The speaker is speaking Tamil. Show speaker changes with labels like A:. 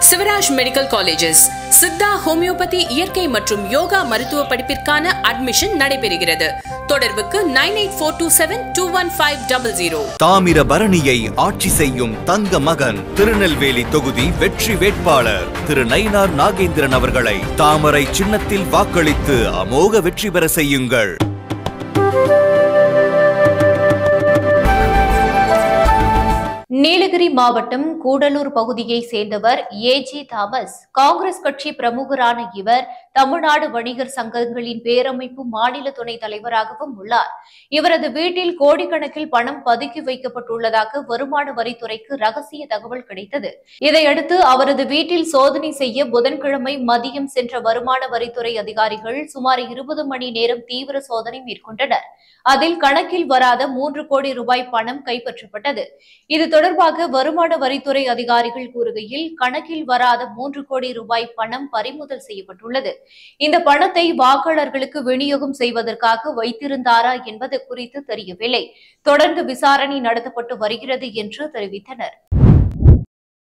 A: Shivraj medical colleges Siddha homeopathy இயற்கை மற்றும் யோகா மருத்துவ படிப்பிற்கான அட்மிஷன் நடைபெறுகிறது தொடர்புக்கு nine eight four two seven two one five double zero
B: தாமிரபரணியை ஆட்சி செய்யும் தங்க மகன் திருநெல்வேலி தொகுதி வெற்றி வேட்பாளர் திரு நயினார் நாகேந்திரன் அவர்களை தாமரை சின்னத்தில் வாக்களித்து அமோக வெற்றி பெற செய்யுங்கள்
C: நீலகிரி மாவட்டம் கூடலூர் பகுதியை சேர்ந்தவர் ஏஜி தாமஸ் காங்கிரஸ் கட்சி பிரமுகரான இவர் தமிழ்நாடு வணிகர் சங்கங்களின் பேரமைப்பு மாநில துணைத் தலைவராகவும் உள்ளார் இவரது வீட்டில் கோடிக்கணக்கில் பணம் பதுக்கி வைக்கப்பட்டுள்ளதாக வருமான வரித்துறைக்கு ரகசிய தகவல் கிடைத்தது இதையடுத்து அவரது வீட்டில் சோதனை செய்ய புதன்கிழமை மதியம் சென்ற வருமான வரித்துறை அதிகாரிகள் சுமார் இருபது மணி நேரம் தீவிர சோதனை மேற்கொண்டனர் அதில் கணக்கில் வராத மூன்று கோடி ரூபாய் பணம் கைப்பற்றப்பட்டது இது தொடர்பாக வருமான வரித்துறை அதிகாரிகள் கூறுகையில் கணக்கில் வராத மூன்று கோடி ரூபாய் பணம் பறிமுதல் செய்யப்பட்டுள்ளது இந்த பணத்தை வாக்காளர்களுக்கு விநியோகம் செய்வதற்காக வைத்திருந்தாரா என்பது குறித்து தெரியவில்லை தொடர்ந்து விசாரணை நடத்தப்பட்டு வருகிறது என்று தெரிவித்தனர்